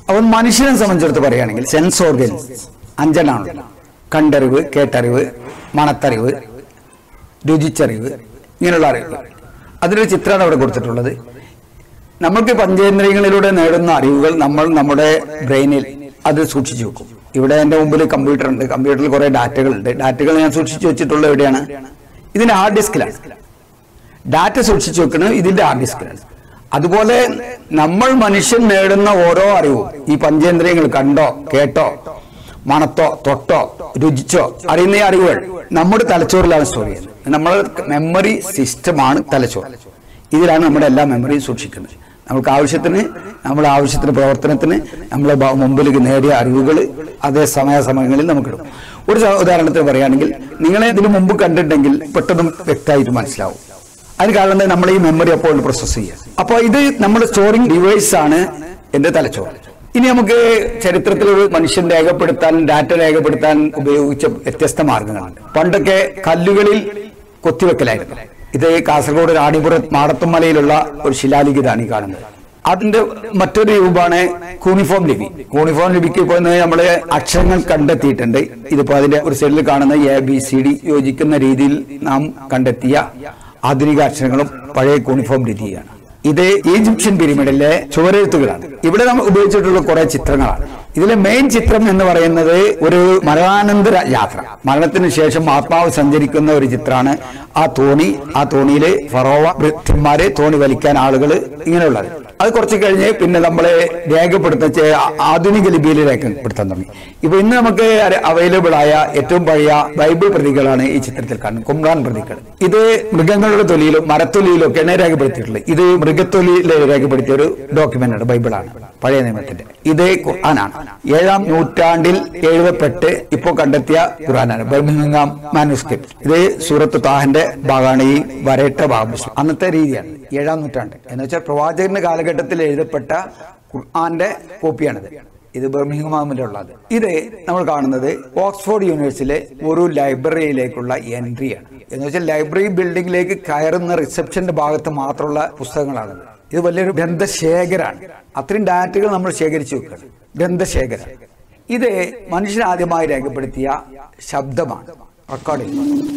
അവൻ മനുഷ്യനെ സംബന്ധിച്ചിടത്ത് പറയുകയാണെങ്കിൽ സെൻസ് ഓർഗൻസ് അഞ്ചെണ്ണാണ് കണ്ടറിവ് കേട്ടറിവ് മണത്തറിവ് രുചിച്ചറിവ് ഇങ്ങനെയുള്ള അറിവ് അതിനൊരു ചിത്രമാണ് അവിടെ കൊടുത്തിട്ടുള്ളത് നമ്മൾക്ക് പഞ്ചേന്ദ്രിയങ്ങളിലൂടെ നേടുന്ന അറിവുകൾ നമ്മൾ നമ്മുടെ ബ്രെയിനിൽ അത് സൂക്ഷിച്ചു വെക്കും ഇവിടെ എൻ്റെ മുമ്പിൽ കമ്പ്യൂട്ടർ ഉണ്ട് കമ്പ്യൂട്ടറിൽ കുറെ ഡാറ്റകളുണ്ട് ഡാറ്റകൾ ഞാൻ സൂക്ഷിച്ചു വെച്ചിട്ടുള്ളത് എവിടെയാണ് ഇതിന്റെ ഹാർഡ് ഡിസ്കിലാണ് ഡാറ്റ സൂക്ഷിച്ചു വെക്കുന്നത് ഇതിന്റെ ഹാർഡ് ഡിസ്കിലാണ് അതുപോലെ നമ്മൾ മനുഷ്യൻ നേടുന്ന ഓരോ അറിവും ഈ പഞ്ചേന്ദ്രിയങ്ങൾ കണ്ടോ കേട്ടോ മണത്തോ തൊട്ടോ രുചിച്ചോ അറിയുന്ന ഈ അറിവുകൾ നമ്മുടെ തലച്ചോറിലാണ് സ്റ്റോർ ചെയ്യുന്നത് നമ്മുടെ മെമ്മറി സിസ്റ്റമാണ് തലച്ചോറ് ഇതിലാണ് നമ്മുടെ എല്ലാ മെമ്മറിയും സൂക്ഷിക്കുന്നത് നമുക്ക് ആവശ്യത്തിന് നമ്മുടെ ആവശ്യത്തിന് പ്രവർത്തനത്തിന് നമ്മളെ ബ- മുമ്പിലേക്ക് നേടിയ അറിവുകൾ അതേ സമയാസമയങ്ങളിൽ നമുക്കിടും ഒരു സ- ഉദാഹരണത്തിന് പറയുകയാണെങ്കിൽ നിങ്ങളെ ഇതിനു മുമ്പ് കണ്ടിട്ടുണ്ടെങ്കിൽ പെട്ടെന്ന് വ്യക്തമായിട്ട് മനസ്സിലാവും അതിന് കാരണം എന്താ? നമ്മൾ ഈ മെമ്മറി അപ്പോൾ പ്രോസസ് ചെയ്യുക അപ്പോൾ ഇത് നമ്മുടെ സ്റ്റോറിംഗ് ഡിവൈസ് ആണ് എന്റെ തലച്ചോറ് ഇനി നമുക്ക് ചരിത്രത്തിൽ ഒരു മനുഷ്യൻ രേഖപ്പെടുത്താൻ ഡാറ്റ രേഖപ്പെടുത്താൻ ഉപയോഗിച്ച വ്യത്യസ്ത മാർഗങ്ങളുണ്ട് പണ്ടൊക്കെ കല്ലുകളിൽ കൊത്തിവെക്കലായിരുന്നു ഇത് കാസർഗോഡ് റാണിപുരം മാടത്തുമലയിലുള്ള ഒരു ശിലാലിഖിതാണ് ഈ കാണുന്നത് അതിന്റെ മറ്റൊരു രൂപമാണ് കൂണിഫോം ലിപി കൂണിഫോം ലിപിക്ക് ഇപ്പോൾ നമ്മൾ അക്ഷരങ്ങൾ കണ്ടെത്തിയിട്ടുണ്ട് ഇതിപ്പോ അതിന്റെ ഒരു സൈഡിൽ കാണുന്ന എ ബി സി ഡി യോജിക്കുന്ന രീതിയിൽ നാം കണ്ടെത്തിയ ആധുനിക അക്ഷരങ്ങളും പഴയ കൂണിഫോം രീതിയാണ് ഇത് ഈജിപ്ഷ്യൻ പിരമിഡിലെ ചുവരെഴുത്തുകളാണ് ഇവിടെ നമ്മൾ ഉപയോഗിച്ചിട്ടുള്ള കുറെ ചിത്രങ്ങളാണ് ഇതിലെ മെയിൻ ചിത്രം എന്ന് പറയുന്നത് ഒരു മരണാനന്തര യാത്ര മരണത്തിന് ശേഷം ആത്മാവ് സഞ്ചരിക്കുന്ന ഒരു ചിത്രമാണ് ആ തോണി ആ തോണിയില് ഫറോവ ഭൃത്യന്മാരെ തോണി വലിക്കാൻ ആളുകൾ ഇങ്ങനെയുള്ളത് അത് കുറച്ച് കഴിഞ്ഞ് പിന്നെ നമ്മളെ രേഖപ്പെടുത്താൻ ചെ- ആധുനിക ലിപിയിൽ രേഖപ്പെടുത്താൻ തുടങ്ങി ഇപ്പൊ ഇന്ന് നമുക്ക് അവൈലബിൾ ആയ ഏറ്റവും പഴയ ബൈബിൾ പ്രതികളാണ് ഈ ചിത്രത്തിൽ കാണുന്നത് കുമ്രാൻ പ്രതികൾ ഇത് മൃഗങ്ങളുടെ തൊലിയിലും മരത്തൊലിയിലും ഒക്കെയാണ് രേഖപ്പെടുത്തിയിട്ടുള്ളത് ഇത് മൃഗത്തൊലിയിൽ രേഖപ്പെടുത്തിയ ഒരു ഡോക്യുമെന്റ് ആണ് ബൈബിളാണ് പഴയ നിയമത്തിന്റെ ഇത് ഖുർആനാണ് ഏഴാം നൂറ്റാണ്ടിൽ എഴുതപ്പെട്ട് ഇപ്പോൾ കണ്ടെത്തിയ ഖുർആനാണ് ബർമിംഗാം മാനുസ്ക്രിപ്റ്റ് ഇത് സൂറത്ത് താഹന്റെ ഭാഗമാണ് ഈ വരയിട്ട ഭാഗം അന്നത്തെ രീതിയാണ് ഏഴാം നൂറ്റാണ്ട് എന്ന് വെച്ചാൽ പ്രവാചകന്റെ കാലഘട്ടത്തിൽ എഴുതപ്പെട്ട ഖുർആന്റെ കോപ്പിയാണിത് ഇത് ബർമിംഗാമിലുള്ളത് ഇത് നമ്മൾ കാണുന്നത് ഓക്സ്ഫോർഡ് യൂണിവേഴ്സിറ്റിയിലെ ഒരു ലൈബ്രറിയിലേക്കുള്ള എൻട്രിയാണ് എന്ന് വെച്ചാൽ ലൈബ്രറി ബിൽഡിംഗിലേക്ക് കയറുന്ന റിസപ്ഷന്റെ ഭാഗത്ത് മാത്രമുള്ള പുസ്തകങ്ങളാണ് ഇത് വലിയൊരു ഗ്രന്ഥശേഖരാണ് അത്രയും ഡാറ്റകൾ നമ്മൾ ശേഖരിച്ചു വെക്കുകയാണ് ഗ്രന്ഥശേഖരം ഇത് മനുഷ്യൻ ആദ്യമായി രേഖപ്പെടുത്തിയ ശബ്ദമാണ് റെക്കോർഡിംഗ്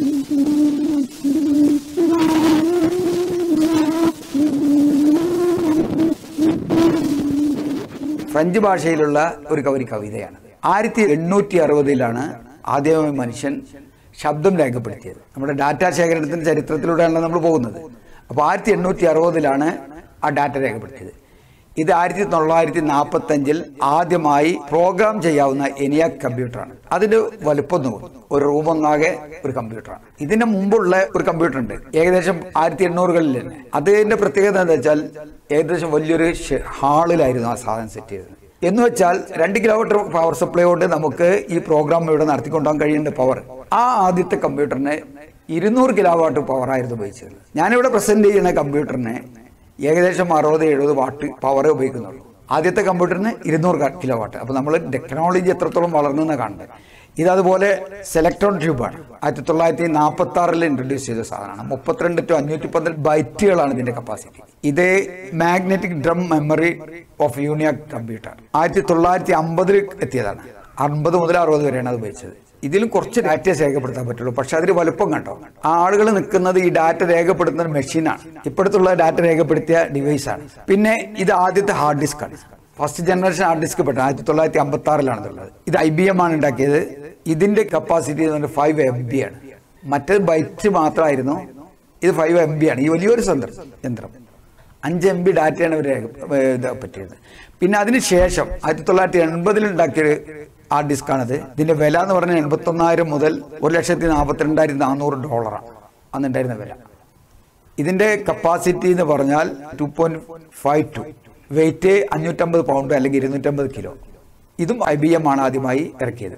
ഫ്രഞ്ച് ഭാഷയിലുള്ള ഒരു കവരി കവിതയാണ് ആയിരത്തി എണ്ണൂറ്റി അറുപതിലാണ് ആദ്യമായി മനുഷ്യൻ ശബ്ദം രേഖപ്പെടുത്തിയത് നമ്മുടെ ഡാറ്റാ ശേഖരണത്തിന്റെ ചരിത്രത്തിലൂടെയാണല്ലോ നമ്മൾ പോകുന്നത് അപ്പോൾ ആയിരത്തി എണ്ണൂറ്റി അറുപതിലാണ് ആ ഡാറ്റ രേഖപ്പെടുത്തിയത് ഇത് ആയിരത്തി തൊള്ളായിരത്തി നാൽപ്പത്തി അഞ്ചിൽ ആദ്യമായി പ്രോഗ്രാം ചെയ്യാവുന്ന എനിയാക് കമ്പ്യൂട്ടറാണ് അതിന്റെ വലുപ്പം നോക്കും ഒരു റൂം ഒന്നാകെ ഒരു കമ്പ്യൂട്ടറാണ് ഇതിന് മുമ്പുള്ള ഒരു കമ്പ്യൂട്ടർ ഉണ്ട് ഏകദേശം ആയിരത്തി എണ്ണൂറുകളിൽ തന്നെ അതിന്റെ പ്രത്യേകത എന്താ വെച്ചാൽ ഏകദേശം വലിയൊരു ഷെ- ഹാളിലായിരുന്നു ആ സാധനം സെറ്റ് ചെയ്തത് എന്ന് വെച്ചാൽ രണ്ട് കിലോമീറ്റർ പവർ സപ്ലൈ കൊണ്ട് നമുക്ക് ഈ പ്രോഗ്രാം ഇവിടെ നടത്തിക്കൊണ്ടുപോകാൻ കഴിയുന്ന പവർ ആ ആദ്യത്തെ കമ്പ്യൂട്ടറിന് ഇരുന്നൂറ് കിലോ വാട്ട് പവർ ആയിരുന്നു ഉപയോഗിച്ചത് ഞാനിവിടെ പ്രസന്റ് ചെയ്യുന്ന കമ്പ്യൂട്ടറിന് ഏകദേശം അറുപത് എഴുപത് വാട്ട് പവർ ഉപയോഗിക്കുന്നുള്ളൂ ആദ്യത്തെ കമ്പ്യൂട്ടറിന് ഇരുന്നൂറ് കിലോ വാട്ട് അപ്പൊ നമ്മൾ ടെക്നോളജി എത്രത്തോളം വളർന്നു കാണുന്നത് ഇത് അതുപോലെ സെലക്ട്രോൺ ട്യൂബാണ് ആയിരത്തി തൊള്ളായിരത്തി നാൽപ്പത്തി ആറിൽ ഇൻട്രൊഡ്യൂസ് ചെയ്ത സാധനമാണ് മുപ്പത്തിരണ്ട് ടു അഞ്ഞൂറ്റി പന്ത്രണ്ട് ബൈറ്റുകളാണ് ഇതിന്റെ കപ്പാസിറ്റി ഇത് magnetic drum memory of UNIVAC computer ആയിരത്തി തൊള്ളായിരത്തി അമ്പതിൽ എത്തിയതാണ് അമ്പത് മുതൽ അറുപത് വരെയാണ് അത് ഉപയോഗിച്ചത് ഇതിലും കുറച്ച് ഡാറ്റ രേഖപ്പെടുത്താൻ പറ്റുള്ളൂ പക്ഷെ അതിന് വലുപ്പം കണ്ടോ ആ ആളുകൾ നിൽക്കുന്നത് ഈ ഡാറ്റ രേഖപ്പെടുത്തുന്ന മെഷീനാണ് ഇപ്പോഴത്തുള്ള ഡാറ്റ രേഖപ്പെടുത്തിയ ഡിവൈസാണ് പിന്നെ ഇത് ആദ്യത്തെ ഹാർഡ് ഡിസ്ക് ആണ് ഫസ്റ്റ് ജനറേഷൻ ഹാർഡ് ഡിസ്ക് പെട്ട ആയിരത്തി തൊള്ളായിരത്തി അമ്പത്തി ആറിലാണ് ഇതുള്ളത് ഇത് ഐ ബി എം ആണ് ഉണ്ടാക്കിയത് ഇതിന്റെ കപ്പാസിറ്റി എന്ന് പറഞ്ഞാൽ ഫൈവ് എം ബി ആണ് മറ്റേത് ബൈറ്റ് മാത്രമായിരുന്നു ഇത് ഫൈവ് എം ബി ആണ് ഈ വലിയൊരു യന്ത്രം യന്ത്രം അഞ്ച് എം ബി ഡാറ്റയാണ് ഇവർ ഇത് പറ്റിയത് പിന്നെ അതിന് ശേഷം ആയിരത്തി തൊള്ളായിരത്തി എൺപതിൽ ഉണ്ടാക്കിയൊരു ഹാർഡ് ഡിസ്കാണിത് ഇതിന്റെ വില എന്ന് പറഞ്ഞാൽ എൺപത്തൊന്നായിരം മുതൽ ഒരു ലക്ഷത്തി നാൽപ്പത്തിരണ്ടായിരത്തി നാനൂറ് ഡോളറാണ് അന്നുണ്ടായിരുന്ന വില ഇതിന്റെ കപ്പാസിറ്റി എന്ന് പറഞ്ഞാൽ two point five to weight അഞ്ഞൂറ്റമ്പത് പൗണ്ട് അല്ലെങ്കിൽ ഇരുന്നൂറ്റമ്പത് കിലോ ഇതും ഐ ബി എം ആണ് ആദ്യമായി ഇറക്കിയത്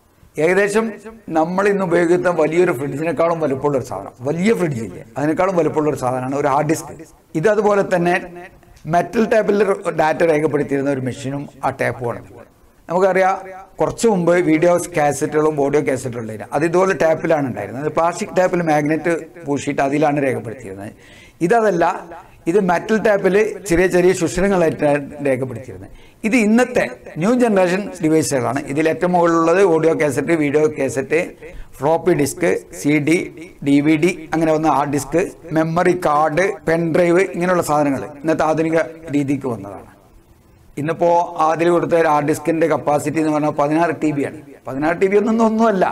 ഏകദേശം നമ്മൾ ഇന്ന് ഉപയോഗിക്കുന്ന വലിയൊരു ഫ്രിഡ്ജിനേക്കാളും വലുപ്പമുള്ള ഒരു സാധനം വലിയ ഫ്രിഡ്ജില്ലേ അതിനേക്കാളും വലുപ്പമുള്ള ഒരു സാധനമാണ് ഒരു ഹാർഡ് ഡിസ്ക് ഇത് അതുപോലെ തന്നെ മെറ്റൽ ടേപ്പിൽ ഡാറ്റ രേഖപ്പെടുത്തിയിരുന്ന ഒരു മെഷീനും ആ ടേപ്പുമാണ് നമുക്കറിയാം കുറച്ച് മുമ്പ് വീഡിയോ കാസറ്റുകളും ഓഡിയോ കാസറ്റുകളും ഉണ്ടായിരുന്നു അത് ഇതുപോലെ ടാപ്പിലാണ് ഉണ്ടായിരുന്നത് പ്ലാസ്റ്റിക് ടാപ്പിൽ മാഗ്നറ്റ് പൂശിയിട്ട് അതിലാണ് രേഖപ്പെടുത്തിയിരുന്നത് ഇതല്ല ഇത് മെറ്റൽ ടാപ്പിൽ ചെറിയ ചെറിയ ശുശ്രങ്ങളായിട്ടാണ് രേഖപ്പെടുത്തിയിരുന്നത് ഇത് ഇന്നത്തെ ന്യൂ ജനറേഷൻ ഡിവൈസുകളാണ് ഇതിൽ ഏറ്റവും മുകളിലുള്ളത് audio cassette video cassette floppy disk C D D V D അങ്ങനെ വന്ന hard disk memory card pen drive ഇങ്ങനെയുള്ള സാധനങ്ങൾ ഇന്നത്തെ ആധുനിക രീതിക്ക് വന്നതാണ് ഇന്നിപ്പോ അതിൽ കൊടുത്ത ഹാർഡ് ഡിസ്കിന്റെ കപ്പാസിറ്റി എന്ന് പറഞ്ഞാൽ പതിനാറ് ടി ബി ആണ് പതിനാറ് ടി ബി ഒന്നും ഒന്നുമല്ല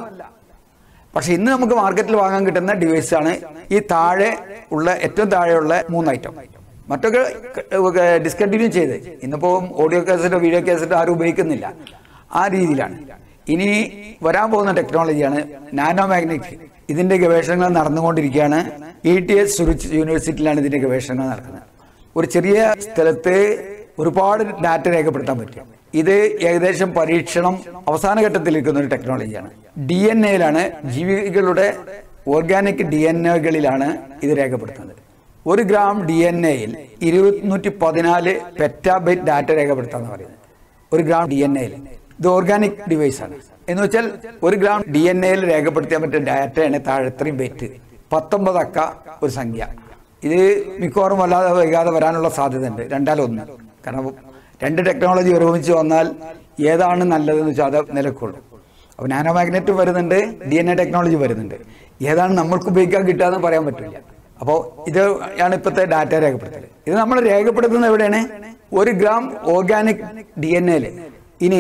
പക്ഷെ ഇന്ന് നമുക്ക് മാർക്കറ്റിൽ വാങ്ങാൻ കിട്ടുന്ന ഡിവൈസ് ആണ് ഈ താഴെ ഉള്ള ഏറ്റവും താഴെയുള്ള മൂന്ന് ഐറ്റം മറ്റൊക്കെ ഡിസ്കണ്ടിന്യൂ ചെയ്ത് ഇന്നിപ്പോ ഓഡിയോ കാസറ്റോ വീഡിയോ കാസറ്റോ ആരും ഉപയോഗിക്കുന്നില്ല ആ രീതിയിലാണ് ഇനി വരാൻ പോകുന്ന ടെക്നോളജിയാണ് നാനോ മാഗ്നറ്റിക് ഇതിന്റെ ഗവേഷണങ്ങൾ നടന്നുകൊണ്ടിരിക്കുകയാണ് ഇ ടി എസ് സുരിച്ച് യൂണിവേഴ്സിറ്റിയിലാണ് ഇതിന്റെ ഗവേഷണങ്ങൾ നടക്കുന്നത് ഒരു ചെറിയ സ്ഥലത്ത് ഒരുപാട് ഡാറ്റ രേഖപ്പെടുത്താൻ പറ്റും ഇത് ഏകദേശം പരീക്ഷണം അവസാന ഘട്ടത്തിലിരിക്കുന്ന ഒരു ടെക്നോളജിയാണ് ഡി എൻ എയിലാണ് ജീവികളുടെ ഓർഗാനിക് ഡി എൻ എകളിലാണ് ഇത് രേഖപ്പെടുത്തുന്നത് ഒരു ഗ്രാം ഡി എൻ എയിൽ ഇരുന്നൂറ്റി പതിനാല് പെറ്റാബൈറ്റ് ഡാറ്റ രേഖപ്പെടുത്താന്ന് പറയുന്നത് ഒരു ഗ്രാം ഡി എൻ എയിൽ ഇത് ഓർഗാനിക് ഡിവൈസ് ആണ് എന്ന് വെച്ചാൽ ഒരു ഗ്രാം ഡി എൻ എയിൽ രേഖപ്പെടുത്തിയാൻ പറ്റിയ ഡാറ്റയാണ് താഴെ ഇത്രയും ബൈറ്റ് പത്തൊമ്പത് അക്ക ഒരു സംഖ്യ ഇത് മിക്കവാറും വല്ലാതെ വൈകാതെ വരാനുള്ള സാധ്യതയുണ്ട് രണ്ടാലൊന്ന് കാരണം രണ്ട് ടെക്നോളജി ഒരുമിച്ച് വന്നാൽ ഏതാണ് നല്ലതെന്ന് വെച്ചാൽ അത് നിലക്കുള്ളൂ അപ്പോൾ നാനോ മാഗ്നറ്റ് വരുന്നുണ്ട് ഡി എൻ എ ടെക്നോളജി വരുന്നുണ്ട് ഏതാണ് നമ്മൾക്ക് ഉപയോഗിക്കാൻ കിട്ടുക പറയാൻ പറ്റില്ല അപ്പോൾ ഇത് ആണ് ഇപ്പോഴത്തെ ഡാറ്റ രേഖപ്പെടുത്തൽ ഇത് നമ്മൾ രേഖപ്പെടുത്തുന്നത് എവിടെയാണ് ഒരു ഗ്രാം ഓർഗാനിക് ഡി എൻ എയിൽ ഇനി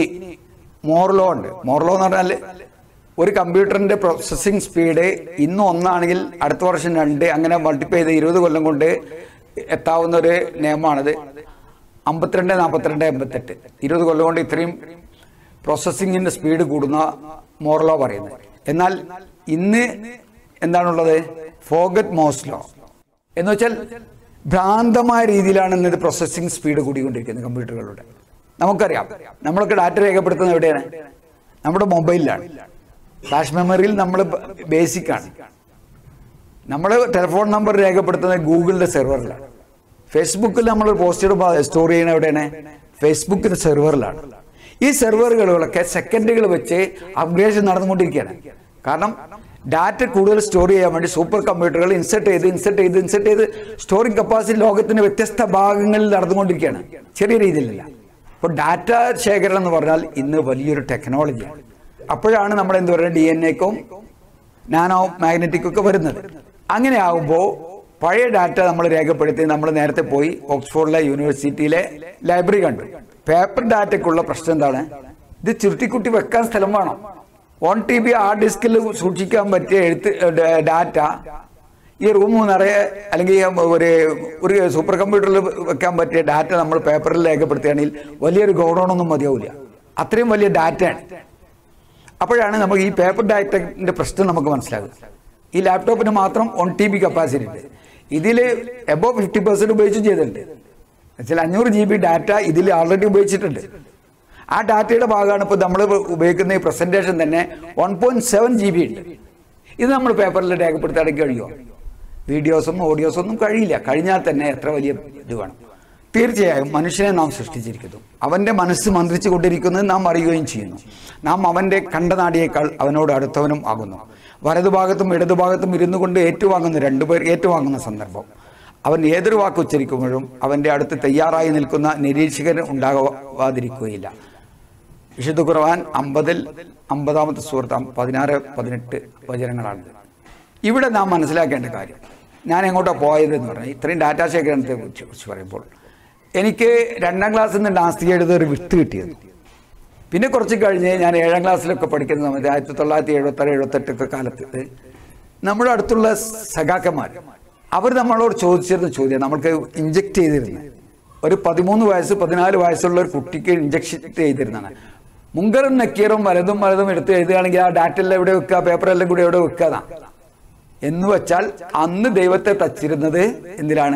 മോർലോ ഉണ്ട് മോർലോ എന്ന് പറഞ്ഞാൽ ഒരു കമ്പ്യൂട്ടറിന്റെ പ്രോസസ്സിംഗ് സ്പീഡ് ഇന്ന് ഒന്നാണെങ്കിൽ അടുത്ത വർഷം രണ്ട് അങ്ങനെ മൾട്ടിപ്ലൈ ചെയ്ത് ഇരുപത് കൊല്ലം കൊണ്ട് എത്താവുന്ന ഒരു നിയമമാണിത് അമ്പത്തിരണ്ട് നാൽപ്പത്തിരണ്ട് എൺപത്തെട്ട് ഇരുപത് കൊല്ലം കൊണ്ട് ഇത്രയും പ്രോസസ്സിങ്ങിന്റെ സ്പീഡ് കൂടുന്ന മോർലോ പറയുന്നത് എന്നാൽ ഇന്ന് എന്താണുള്ളത് ഫോഗറ്റ് മോസ്ലോ എന്ന് വെച്ചാൽ ഭ്രാന്തമായ രീതിയിലാണ് ഇന്നത് പ്രോസസ്സിംഗ് സ്പീഡ് കൂടിക്കൊണ്ടിരിക്കുന്നത് കമ്പ്യൂട്ടറുകളുടെ നമുക്കറിയാം നമ്മളൊക്കെ ഡാറ്റ രേഖപ്പെടുത്തുന്നത് എവിടെയാണ് നമ്മുടെ മൊബൈലിലാണ് ഫ്ലാഷ് മെമ്മറിയിൽ നമ്മൾ ബേസിക് ആണ് നമ്മൾ ടെലിഫോൺ നമ്പർ രേഖപ്പെടുത്തുന്നത് ഗൂഗിളിന്റെ സെർവറിലാണ് ഫേസ്ബുക്കിൽ നമ്മൾ പോസ്റ്റ് ഇടുമ്പോൾ സ്റ്റോർ ചെയ്യുന്ന എവിടെയാണ് ഫേസ്ബുക്കിന്റെ സെർവറിലാണ് ഈ സെർവറുകളൊക്കെ സെക്കൻഡുകൾ വെച്ച് അപ്ഗ്രേഷൻ നടന്നുകൊണ്ടിരിക്കുകയാണ് കാരണം ഡാറ്റ കൂടുതൽ സ്റ്റോർ ചെയ്യാൻ വേണ്ടി സൂപ്പർ കമ്പ്യൂട്ടറുകൾ ഇൻസെർട്ട് ചെയ്ത് ഇൻസെർട്ട് ചെയ്ത് ഇൻസെർട്ട് ചെയ്ത് സ്റ്റോറിംഗ് കപ്പാസിറ്റി ലോകത്തിന്റെ വ്യത്യസ്ത ഭാഗങ്ങളിൽ നടന്നുകൊണ്ടിരിക്കുകയാണ് ചെറിയ രീതിയിലല്ല അപ്പോൾ ഡാറ്റ ശേഖരണം എന്ന് പറഞ്ഞാൽ ഇന്ന് വലിയൊരു ടെക്നോളജിയാണ് അപ്പോഴാണ് നമ്മൾ എന്ത് പറയുക ഡി എൻ എക്കും നാനോ മാഗ്നറ്റിക് ഒക്കെ വരുന്നത് അങ്ങനെ ആകുമ്പോൾ പഴയ ഡാറ്റ നമ്മൾ രേഖപ്പെടുത്തി നമ്മൾ നേരത്തെ പോയി ഓക്സ്ഫോർഡിലെ യൂണിവേഴ്സിറ്റിയിലെ ലൈബ്രറി കണ്ടു പേപ്പർ ഡാറ്റയ്ക്കുള്ള പ്രശ്നം എന്താണ് ഇത് ചുരുട്ടിക്കുട്ടി വെക്കാൻ സ്ഥലം വേണം വൺ ടി ബി ഹാർഡ് ഡിസ്കിൽ സൂക്ഷിക്കാൻ പറ്റിയ എഴുത്ത് ഡാറ്റ ഈ റൂം നിറയെ അല്ലെങ്കിൽ ഒരു ഒരു സൂപ്പർ കമ്പ്യൂട്ടറിൽ വെക്കാൻ പറ്റിയ ഡാറ്റ നമ്മൾ പേപ്പറിൽ രേഖപ്പെടുത്തുകയാണെങ്കിൽ വലിയൊരു ഗൗഡൗണൊന്നും മതിയാവില്ല അത്രയും വലിയ ഡാറ്റയാണ് അപ്പോഴാണ് നമുക്ക് ഈ പേപ്പർ ഡാറ്റന്റെ പ്രശ്നം നമുക്ക് മനസ്സിലാകുക ഈ ലാപ്ടോപ്പിന് മാത്രം വൺ ടി ബി കപ്പാസിറ്റി ഉണ്ട് ഇതിൽ എബോ ഫിഫ്റ്റി പെർസെന്റ് ഉപയോഗിച്ചും ചെയ്തിട്ടുണ്ട് എന്നുവെച്ചാൽ അഞ്ഞൂറ് ജി ബി ഡാറ്റ ഇതിൽ ആൾറെഡി ഉപയോഗിച്ചിട്ടുണ്ട് ആ ഡാറ്റയുടെ ഭാഗമാണ് ഇപ്പോൾ നമ്മൾ ഉപയോഗിക്കുന്ന ഈ പ്രസന്റേഷൻ തന്നെ one point seven G B ഉണ്ട് ഇത് നമ്മൾ പേപ്പറിൽ രേഖപ്പെടുത്താൻ കഴിയുമോ വീഡിയോസും ഓഡിയോസും ഒന്നും കഴിയില്ല കഴിഞ്ഞാൽ തന്നെ എത്ര വലിയ ഇത് വേണം തീർച്ചയായും മനുഷ്യനെ നാം സൃഷ്ടിച്ചിരിക്കുന്നു അവന്റെ മനസ്സ് മന്ത്രിച്ചു കൊണ്ടിരിക്കുന്നത് നാം അറിയുകയും ചെയ്യുന്നു നാം അവന്റെ കണ്ടനാടിയേക്കാൾ അവനോട് അടുത്തവനും ആകുന്നു വലതുഭാഗത്തും ഇടതുഭാഗത്തും ഇരുന്നു കൊണ്ട് ഏറ്റുവാങ്ങുന്ന രണ്ടുപേർ ഏറ്റുവാങ്ങുന്ന സന്ദർഭം അവൻ ഏതൊരു വാക്ക് ഉച്ചരിക്കുമ്പോഴും അവന്റെ അടുത്ത് തയ്യാറായി നിൽക്കുന്ന നിരീക്ഷകൻ ഉണ്ടാകാതിരിക്കുകയില്ല വിശുദ്ധ ഖുർആൻ അമ്പതിൽ അമ്പതാമത്തെ സുഹൃത്ത് പതിനാറ് പതിനെട്ട് വചനങ്ങളാണിത് ഇവിടെ നാം മനസ്സിലാക്കേണ്ട കാര്യം ഞാൻ എങ്ങോട്ടാണ് പോയത് എന്ന് പറഞ്ഞാൽ ഇത്രയും ഡാറ്റാ ശേഖരണത്തെ കുറിച്ച് കുറിച്ച് പറയുമ്പോൾ എനിക്ക് രണ്ടാം ക്ലാസ്സിൽ നിന്ന് നാസ്തിക എഴുത ഒരു വിത്ത് കിട്ടിയത് പിന്നെ കുറച്ച് കഴിഞ്ഞ് ഞാൻ ഏഴാം ക്ലാസ്സിലൊക്കെ പഠിക്കുന്ന സമയത്ത് ആയിരത്തി തൊള്ളായിരത്തി എഴുപത്താറ് എഴുപത്തെട്ടൊക്കെ കാലത്ത് നമ്മുടെ അടുത്തുള്ള സഖാക്കന്മാർ അവർ നമ്മളോട് ചോദിച്ചിരുന്ന ചോദ്യം നമ്മൾക്ക് ഇഞ്ചക്ട് ചെയ്തിരുന്നത് ഒരു പതിമൂന്ന് വയസ്സ് പതിനാല് വയസ്സുള്ള ഒരു കുട്ടിക്ക് ഇഞ്ചക്ഷൻ ചെയ്തിരുന്നതാണ് മുങ്കറും നക്കീറും വലതും വലതും എടുത്ത് എഴുതുകയാണെങ്കിൽ ആ ഡാറ്റ എല്ലാം എവിടെ വെക്കുക പേപ്പറെല്ലാം കൂടി എവിടെ വെക്കുക എന്ന് വെച്ചാൽ അന്ന് ദൈവത്തെ തച്ചിരുന്നത് എന്തിനാണ്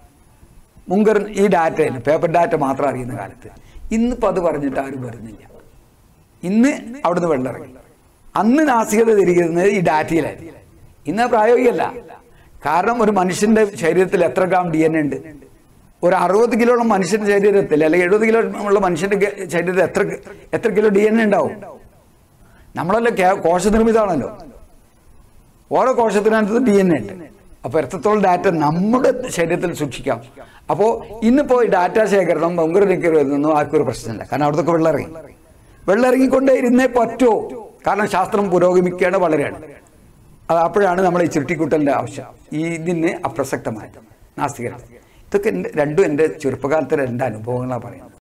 മുങ്കർ ഈ ഡാറ്റയിൽ പേപ്പർ ഡാറ്റ മാത്രം അറിയുന്ന കാലത്ത് ഇന്നിപ്പോൾ അത് പറഞ്ഞിട്ട് ആരും വരുന്നില്ല ഇന്ന് അവിടുന്ന് വെള്ളം ഇറങ്ങി അന്ന് നാസികത തിരിക്കുന്നത് ഈ ഡാറ്റയിലായിരുന്നു ഇന്ന് പ്രായോഗികമല്ല കാരണം ഒരു മനുഷ്യന്റെ ശരീരത്തിൽ എത്ര ഗ്രാം ഡി എൻ എ ഉണ്ട് ഒരു അറുപത് കിലോ ഉള്ള മനുഷ്യന്റെ ശരീരത്തിൽ അല്ലെങ്കിൽ എഴുപത് കിലോ ഉള്ള മനുഷ്യന്റെ ഗ- ശരീരത്തിൽ എത്ര എത്ര കിലോ ഡി എൻ എ ഉണ്ടാവും നമ്മളെല്ലാം കേ- കോശനിർമ്മിതമാണല്ലോ ഓരോ കോശത്തിനകത്ത് ഡി എൻ എ ഉണ്ട് അപ്പോൾ എത്രത്തോളം ഡാറ്റ നമ്മുടെ ശരീരത്തിൽ സൂക്ഷിക്കാം അപ്പോൾ ഇന്നിപ്പോൾ ഈ ഡാറ്റ ശേഖരണം ബംഗുറിലേക്ക് വരുന്നൊന്നും ആർക്കും ഒരു പ്രശ്നമില്ല കാരണം അവിടത്തൊക്കെ വെള്ളം ഇറങ്ങി വെള്ളം ഇറങ്ങിക്കൊണ്ടേ ഇരുന്നേ പറ്റുമോ കാരണം ശാസ്ത്രം പുരോഗമിക്കുകയാണ് വളരെയാണ് അത് അപ്പോഴാണ് നമ്മൾ ഈ ചുരുട്ടിക്കൂട്ടലിൻ്റെ ആവശ്യം ഈ ഇതിന് അപ്രസക്തമായത് നാസ്തികരുടെ ഇതൊക്കെ എൻ്റെ രണ്ടും എൻ്റെ ചെറുപ്പകാലത്തെ രണ്ട് അനുഭവങ്ങളാണ് പറയുന്നത്